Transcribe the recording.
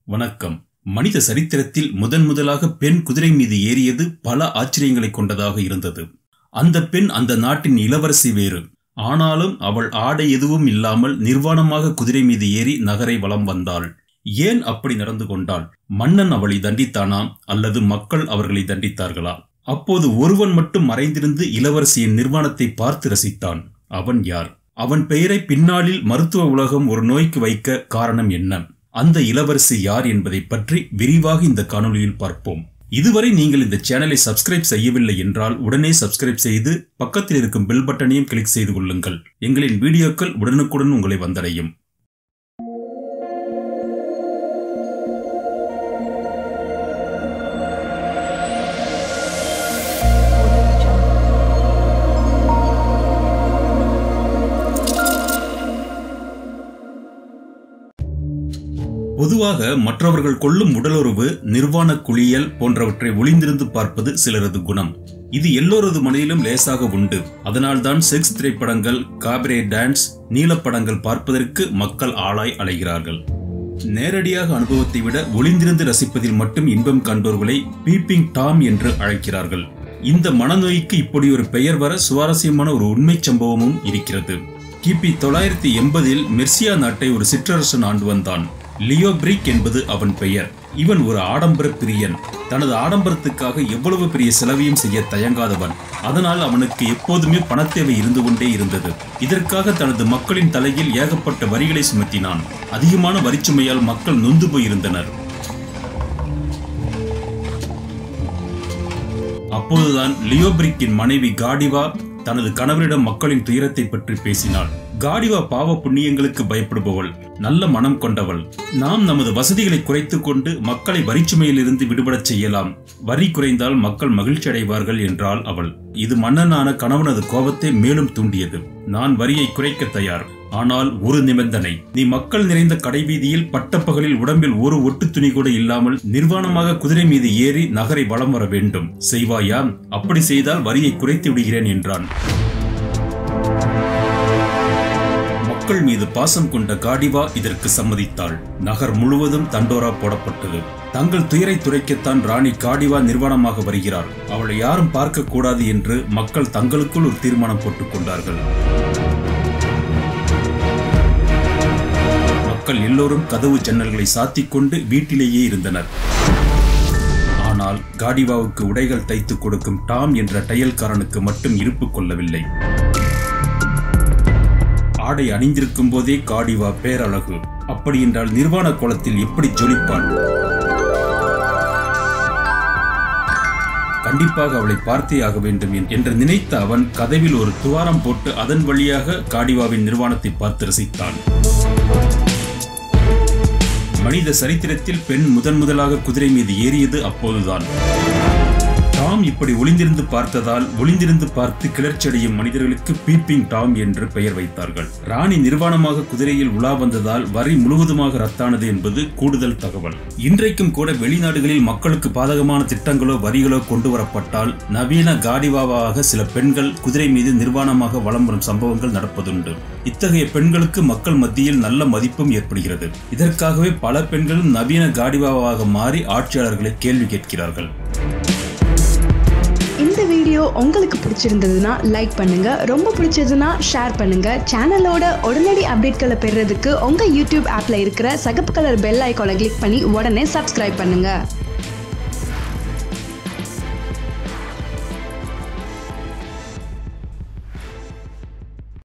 வணக்கம் மனித சரித்திரத்தில் முதன் முதலாக பெண் குதிரை மீது ஏறியது பல ஆச்சரியங்களை கொண்டதாக இருந்தது அந்த பெண் அந்த நாட்டின் இளவரசி வேறு ஆனாலும் அவள் ஆடை எதுவும் இல்லாமல் நிர்வாணமாக குதிரை மீது ஏறி நகரை வலம் வந்தாள் ஏன் அப்படி நடந்து கொண்டாள் மன்னன் அவளை தண்டித்தானா அல்லது மக்கள் அவர்களை தண்டித்தார்களா அப்போது ஒருவன் மட்டும் மறைந்திருந்து இளவரசியின் நிர்வாணத்தை பார்த்து ரசித்தான் அவன் யார் அவன் பெயரை பின்னாளில் மருத்துவ உலகம் ஒரு நோய்க்கு வைக்க காரணம் என்ன அந்த இளவரசி யார் என்பதை பற்றி விரிவாக இந்த காணொளியில் பார்ப்போம் இதுவரை நீங்கள் இந்த சேனலை சப்ஸ்கிரைப் செய்யவில்லை என்றால் உடனே சப்ஸ்கிரைப் செய்து பக்கத்தில் இருக்கும் பெல் பட்டனையும் கிளிக் செய்து கொள்ளுங்கள் எங்களின் வீடியோக்கள் உடனுக்குடன் உங்களை வந்தடையும் பொதுவாக மற்றவர்கள் கொள்ளும் உடலுறவு நிர்வாண குளியல் போன்றவற்றை ஒளிந்திருந்து பார்ப்பது சிலரது குணம் இது எல்லோரது மனதிலும் லேசாக உண்டு அதனால்தான் செக்ஸ் திரைப்படங்கள் காபரே டான்ஸ் நீலப்படங்கள் பார்ப்பதற்கு மக்கள் ஆளாய் அலைகிறார்கள் நேரடியாக அனுபவத்தை விட ஒளிந்திருந்து ரசிப்பதில் மட்டும் இன்பம் காண்பவர்களை பீப்பிங் டாம் என்று அழைக்கிறார்கள் இந்த மனநோய்க்கு இப்படி ஒரு பெயர் வர சுவாரஸ்யமான ஒரு உண்மை சம்பவமும் இருக்கிறது கிபி தொள்ளாயிரத்தி எண்பதில் மெர்சியா நாட்டை ஒரு சிற்றரசன் ஆண்டு வந்தான் லியோ பிரிக் என்பது அவன் பெயர் இவன் ஒரு ஆடம்பர பிரியன் தனது ஆடம்பரத்துக்காக எவ்வளவு பெரிய செலவையும் செய்ய தயங்காதவன் அதனால் அவனுக்கு எப்போதுமே பணத்தேவை இருந்து கொண்டே இருந்தது இதற்காக தனது மக்களின் தலையில் ஏகப்பட்ட வரிகளை சுமத்தினான் அதிகமான வரிச்சுமையால் மக்கள் நொந்து போயிருந்தனர் அப்போதுதான் லியோபிரிக்கின் மனைவி காடிவா தனது கணவரிடம் மக்களின் துயரத்தை பற்றி பேசினாள் காடிவா பாவ புண்ணியங்களுக்கு பயப்படுபவள் நல்ல மனம் கொண்டவள் நாம் நமது வசதிகளை குறைத்துக் கொண்டு மக்களை வரிச்சுமையிலிருந்து விடுபடச் செய்யலாம் வரி குறைந்தால் மக்கள் மகிழ்ச்சி அடைவார்கள் என்றாள் அவள் இது மன்னனான கணவனது கோபத்தை மேலும் தூண்டியது நான் வரியை குறைக்க தயார் ஆனால் ஒரு நிபந்தனை நீ மக்கள் நிறைந்த கடைவீதியில் பட்டப்பகலில் உடம்பில் ஒரு ஒட்டு துணி கூட இல்லாமல் நிர்வாணமாக குதிரை மீது ஏறி நகரை வலம் வர வேண்டும் செய்வாயா அப்படி செய்தால் வரியை குறைத்து விடுகிறேன் என்றான் மக்கள் மீது பாசம் கொண்ட காடிவா இதற்கு சம்மதித்தாள் நகர் முழுவதும் தண்டோரா போடப்பட்டது தங்கள் துயரை துடைக்கத்தான் ராணி காடிவா நிர்வாணமாக வருகிறார் அவளை யாரும் பார்க்க கூடாது என்று மக்கள் தங்களுக்குள் ஒரு தீர்மானம் போட்டுக் கொண்டார்கள் மக்கள் எல்லோரும் கதவு ஜன்னல்களை சாத்திக் கொண்டு வீட்டிலேயே இருந்தனர் ஆனால் காடிவாவுக்கு உடைகள் தைத்துக் கொடுக்கும் டாம் என்ற தையல்காரனுக்கு மட்டும் இருப்பு கொள்ளவில்லை ஆடை அணிந்திருக்கும் போதே காடிவா பேரழகு அப்படி என்றால் நிர்வாண கோலத்தில் எப்படி ஜொலிப்பான் கண்டிப்பாக அவளை பார்த்தே ஆக வேண்டும் என்று நினைத்த அவன் கதவில் ஒரு துவாரம் போட்டு அதன் வழியாக காடிவாவின் நிர்வாணத்தை பார்த்து ரசித்தான் மனித சரித்திரத்தில் பெண் முதன் முதலாக குதிரை மீது ஏறியது அப்போதுதான் டாம் இப்படி ஒளிந்திருந்து பார்த்ததால் ஒளிந்திருந்து பார்த்து கிளர்ச்சியடையும் மனிதர்களுக்கு பீப்பிங் டாம் என்று பெயர் வைத்தார்கள் ராணி நிர்வாணமாக குதிரையில் உலா வந்ததால் வரி முழுவதுமாக ரத்தானது என்பது கூடுதல் தகவல் இன்றைக்கும் கூட வெளிநாடுகளில் மக்களுக்கு பாதகமான திட்டங்களோ வரிகளோ கொண்டு வரப்பட்டால் நவீன காடிவாவாக சில பெண்கள் குதிரை மீது நிர்வாணமாக வலம் வரும் சம்பவங்கள் நடப்பதுண்டு இத்தகைய பெண்களுக்கு மக்கள் மத்தியில் நல்ல மதிப்பும் ஏற்படுகிறது இதற்காகவே பல பெண்களும் நவீன காடிவாவாக மாறி ஆட்சியாளர்களை கேள்வி கேட்கிறார்கள் இந்த வீடியோ உங்களுக்கு பிடிச்சிருந்ததுன்னா லைக் பண்ணுங்க ரொம்ப பிடிச்சதுன்னா ஷேர் பண்ணுங்க சேனலோட உடனடி அப்டேட்களை பெறுறதுக்கு உங்க யூடியூப் ஆப்ல இருக்கிற சகப்பு கலர் பெல் ஐக்கானை கிளிக் பண்ணி உடனே சப்ஸ்கிரைப் பண்ணுங்க